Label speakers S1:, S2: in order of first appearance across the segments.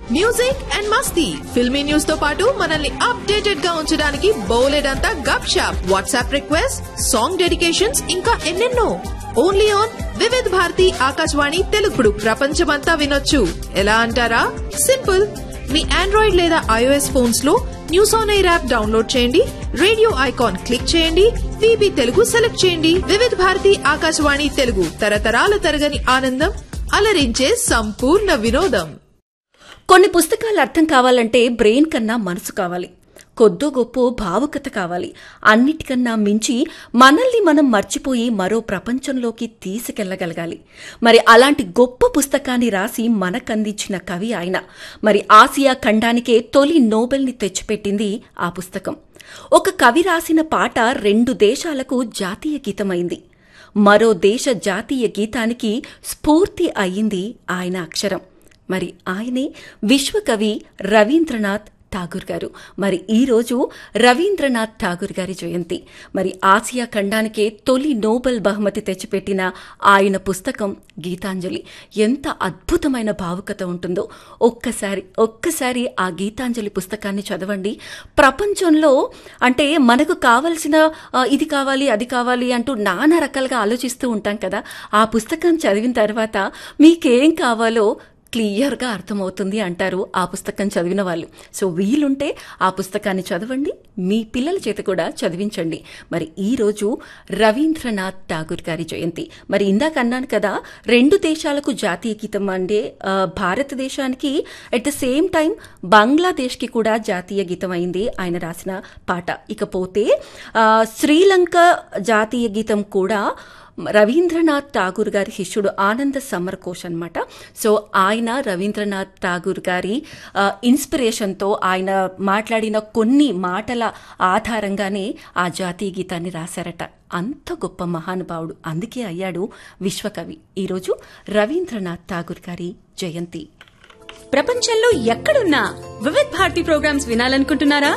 S1: music and మస్తీ filmy news తో పాటు మనల్ని అప్డేటెడ్ గా ఉంచడానికి బోలెడంతా gupshup WhatsApp request song dedications ఇంకా ఎన్నెన్నో ఓన్లీ ఆన్ వివిధ్ భారతి ఆకాశవాణి తెలుగుడు ప్రపంచమంతా వినొచ్చు ఎలా అంటారా సింపుల్ మీ ఆండ్రాయిడ్ లేదా ఐఓఎస్ ఫోన్స్ లో news on air app download చేయండి రేడియో ఐకాన్ క్లిక్ చేయండి విబి తెలుగు సెలెక్ట్ చేయండి వివిధ భారతి ఆకాశవాణి తెలుగు తరతరాల తరగని ఆనందం అలరించే సంపూర్ణ వినోదం
S2: కొన్ని పుస్తకాలు అర్థం కావాలంటే బ్రెయిన్ కన్నా మనసు కావాలి కొద్దో గొప్ప భావుకత కావాలి అన్నిటికన్నా మించి మనల్ని మనం మర్చిపోయి మరో ప్రపంచంలోకి తీసుకెళ్లగలగాలి మరి అలాంటి గొప్ప పుస్తకాన్ని రాసి మనకందించిన కవి ఆయన మరి ఆసియా ఖండానికే తొలి నోబెల్ని తెచ్చిపెట్టింది ఆ పుస్తకం ఒక కవి రాసిన పాట రెండు దేశాలకు జాతీయ గీతమైంది మరో దేశ జాతీయ గీతానికి స్ఫూర్తి అయింది ఆయన అక్షరం మరి ఆయనే విశ్వకవి రవీంద్రనాథ్ ఠాగూర్ గారు మరి ఈ రోజు రవీంద్రనాథ్ ఠాగూర్ గారి జయంతి మరి ఆసియా ఖండానికే తొలి నోబెల్ బహుమతి తెచ్చిపెట్టిన ఆయన పుస్తకం గీతాంజలి ఎంత అద్భుతమైన భావుకత ఉంటుందో ఒక్కసారి ఒక్కసారి ఆ గీతాంజలి పుస్తకాన్ని చదవండి ప్రపంచంలో అంటే మనకు కావలసిన ఆ, ఇది కావాలి అది కావాలి అంటూ నానా రకాలుగా ఆలోచిస్తూ ఉంటాం కదా ఆ పుస్తకం చదివిన తర్వాత మీకేం కావాలో క్లియర్గా అర్థమవుతుంది అంటారు ఆ పుస్తకం చదివిన వాళ్ళు సో వీలుంటే ఆ పుస్తకాన్ని చదవండి మీ పిల్లల చేత కూడా చదివించండి మరి ఈ రోజు రవీంద్రనాథ్ ఠాగూర్ గారి జయంతి మరి ఇందాక అన్నాను కదా రెండు దేశాలకు జాతీయ గీతం అంటే ఆ, భారతదేశానికి అట్ ద సేమ్ టైం బంగ్లాదేశ్కి కూడా జాతీయ గీతం అయింది ఆయన రాసిన పాట ఇకపోతే ఆ, శ్రీలంక జాతీయ గీతం కూడా రవీంద్రనాథ్ ఠాగూర్ గారి శిష్యుడు ఆనంద సమర్ కోష్ అనమాట సో ఆయన రవీంద్రనాథ్ ఠాగూర్ గారి ఆ, ఇన్స్పిరేషన్తో ఆయన మాట్లాడిన కొన్ని మాటల ఆధారంగానే ఆ జాతీయ గీతాన్ని రాశారట అంత గొప్ప మహానుభావుడు అందుకే అయ్యాడు విశ్వకవి ఈరోజు రవీంద్రనాథ్ ఠాగూర్ గారి జయంతి
S3: ప్రపంచంలో ఎక్కడున్నా వివిధ్ భారతి ప్రోగ్రామ్స్ వినాలనుకుంటున్నారా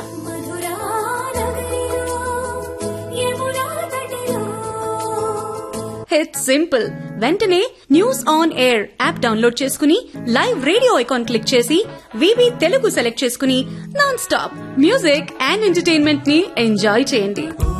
S3: ఇట్స్ సింపుల్ వెంటనే news on air app download చేసుకుని లైవ్ రేడియో ఐకాన్ క్లిక్ చేసి వివి తెలుగు సెలెక్ట్ చేసుకుని non stop music and entertainment ని ఎంజాయ్ చేయండి